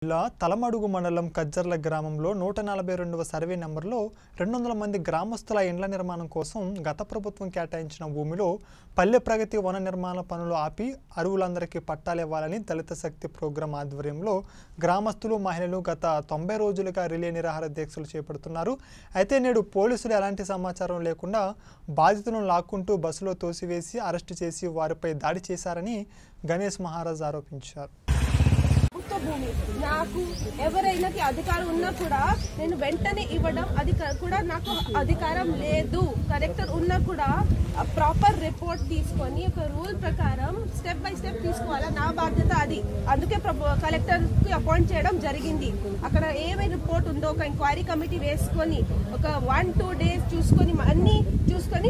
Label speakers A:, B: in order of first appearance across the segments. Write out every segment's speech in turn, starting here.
A: జిల్లా తలమడుగు మండలం కజ్జర్ల గ్రామంలో నూట నలభై రెండవ సర్వే నెంబర్లో రెండు వందల మంది గ్రామస్తుల ఇండ్ల నిర్మాణం కోసం గత ప్రభుత్వం కేటాయించిన భూమిలో పల్లె ప్రగతి వన నిర్మాణ పనులు ఆపి అరువులందరికీ పట్టాలివ్వాలని దళిత శక్తి ప్రోగ్రాం ఆధ్వర్యంలో గ్రామస్తులు మహిళలు గత తొంభై రోజులుగా రిలే నిరాహార దీక్షలు చేపడుతున్నారు అయితే నేడు పోలీసులు ఎలాంటి సమాచారం లేకుండా బాధితులను లాక్కుంటూ బస్సులో తోసివేసి అరెస్టు చేసి వారిపై దాడి చేశారని గణేష్ మహారాజ్ ఆరోపించారు
B: ప్రభుత్వ భూమి నాకు ఎవరైనాకి అధికారం ఉన్నా కూడా నేను వెంటనే ఇవ్వడం అది క- కూడా నాకు అధికారం లేదు కలెక్టర్ ఉన్నా కూడా ప్రాపర్ రిపోర్ట్ తీసుకొని ఒక రూల్ ప్రకారం స్టెప్ బై స్టెప్ తీసుకోవాలా నా బాధ్యత అది అందుకే కలెక్టర్ కి అపాయింట్ చేయడం జరిగింది అక్కడ ఏమేమి రిపోర్ట్ ఉందో ఒక ఎంక్వైరీ కమిటీ వేసుకొని ఒక వన్ టూ డేస్ చూసుకొని అన్ని చూసుకొని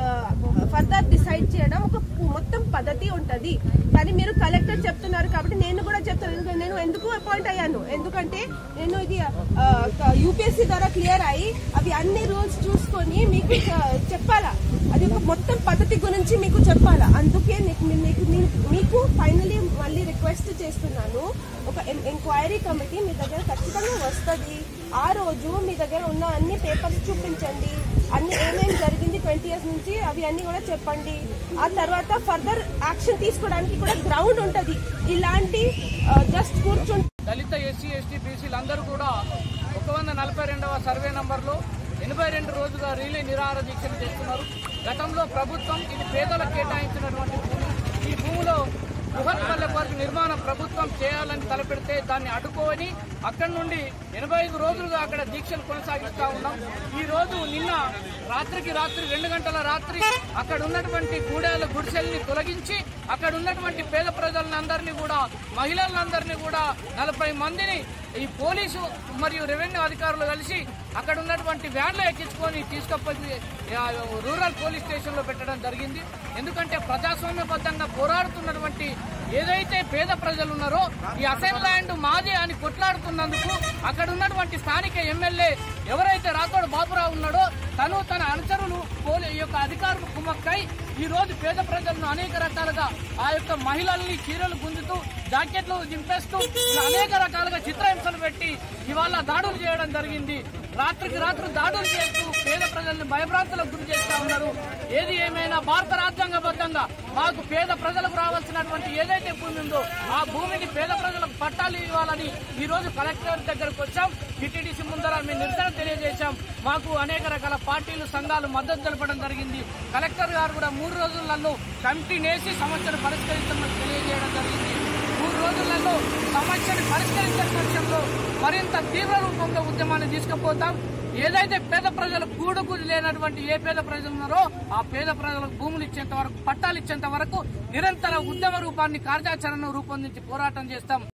B: ఫర్దర్ డిసైడ్ చేయడం ఒక పు- మొత్తం పద్ధతి ఉంటది కానీ మీరు కలెక్టర్ చెప్తున్నారు కాబట్టి నేను కూడా చెప్తాను ఎందుకంటే నేను ఎందుకు అపాయింట్ అయ్యాను ఎందుకంటే నేను ఇది యూపీఎస్సీ ద్వారా క్లియర్ అయ్యి అవి అన్ని రూల్స్ చూసుకొని మీకు చె- చెప్పాలా అది ఒక మొత్తం పద్ధతి గురించి మీకు చెప్పాలా అందుకే నీకు- మీ- మీకు మీ- మీకు ఫైనలీ మళ్ళీ రిక్వెస్ట్ చేస్తున్నాను ఒక ఎంక్వైరీ కమిటీ మీ దగ్గర ఖచ్చితంగా వస్తుంది ఆ రోజు మీ దగ్గర ఉన్న అన్ని పేపర్స్ చూపించండి అన్ని ఏమేమి జరిగింది ట్వంటీ ఇయర్స్ నుంచి అవి అన్ని కూడా చెప్పండి ఆ తర్వాత ఫర్దర్ యాక్షన్ తీసుకోవడానికి కూడా గ్రౌండ్ ఉంటది ఇలాంటి జస్ట్ కూర్చుంటే
C: దళిత ఎస్సీ ఎస్టీ బీసీలు అందరూ కూడా ఒక వంద నలభై రెండవ సర్వే నంబర్లో ఎనభై రెండు రోజుగా రీలే నిరాహార దీక్షలు చేస్తున్నారు గతంలో ప్రభుత్వం ఇది పేదలకు కేటాయించినటువంటి భూమి ఈ భూమిలో బృహత్పల్లె పార్క్ నిర్మాణం ప్రభుత్వం చేయాలని తలపెడితే దాన్ని అడ్డుకోని అక్కడి నుండి ఎనభై ఐదు రోజులుగా అక్కడ దీక్షలు కొనసాగిస్తా ఉన్నాం ఈ రోజు నిన్న రాత్రికి రాత్రి రెండు గంటల రాత్రి అక్కడ ఉన్నటువంటి గూడాల గుడిసెల్ని తొలగించి అక్కడ ఉన్నటువంటి పేద ప్రజలందరినీ కూడా మహిళలందరినీ కూడా నలభై మందిని ఈ పోలీసు మరియు రెవెన్యూ అధికారులు కలిసి అక్కడ ఉన్నటువంటి వ్యాన్లో ఎక్కించుకొని తీసుకపోయి ఆ, రూరల్ పోలీస్ స్టేషన్లో పెట్టడం జరిగింది ఎందుకంటే ప్రజాస్వామ్యబద్ధంగా పోరాడుతున్నటువంటి ఏదైతే పేద ప్రజలు ఉన్నారో ఈ అసైన్ ల్యాండ్ మాది అని కొట్లాడుతున్నందుకు అక్కడ ఉన్నటువంటి స్థానిక ఎమ్మెల్యే ఎవరైతే రాథోడ్ బాబురావు ఉన్నాడో తను తన అనుచరులు పోలీ ఈ యొక్క అధికారులు కుమ్మక్కై ఈ రోజు పేద ప్రజలను అనేక రకాలుగా ఆ యొక్క మహిళల్ని చీరలు గుంజుతూ జాకెట్లు దింపేస్తూ ఇలా అనేక రకాలుగా చిత్రహింసలు పెట్టి ఇవాళ దాడులు చేయడం జరిగింది రాత్రికి రాత్రి దాడులు చేస్తూ పేద ప్రజల్ని భయభ్రాంతులకు గురి చేస్తా ఉన్నారు ఏది ఏమైనా భారత రాజ్యాంగబద్ధంగా మాకు పేద ప్రజలకు రావాల్సినటువంటి ఏదైతే భూమి ఉందో ఆ భూమిని పేద ప్రజలకు పట్టాలు ఇవ్వాలని ఈ రోజు కలెక్టర్ దగ్గరకు వచ్చాం టిటిడిసి ముందర మేము నిరసన తెలియజేశాం మాకు అనేక రకాల పార్టీలు సంఘాలు మద్దతు తెలపడం జరిగింది కలెక్టర్ గారు కూడా మూడు రోజులలో కమిటీ నేసి సమస్యను పరిష్కరించమని తెలియజేయడం జరిగింది మూడు రోజులలో సమస్యను పరిష్కరించే పక్షంలో మరింత తీవ్ర రూపంలో ఉద్యమాన్ని తీసుకుపోతాం ఏదైతే పేద ప్రజలు కూడుకు లేనటువంటి ఏ పేద ప్రజలు ఉన్నారో ఆ పేద ప్రజలకు భూములు ఇచ్చేంత వరకు పట్టాలు ఇచ్చేంత వరకు నిరంతర ఉద్యమ రూపాన్ని కార్యాచరణ రూపొందించి పోరాటం చేస్తాం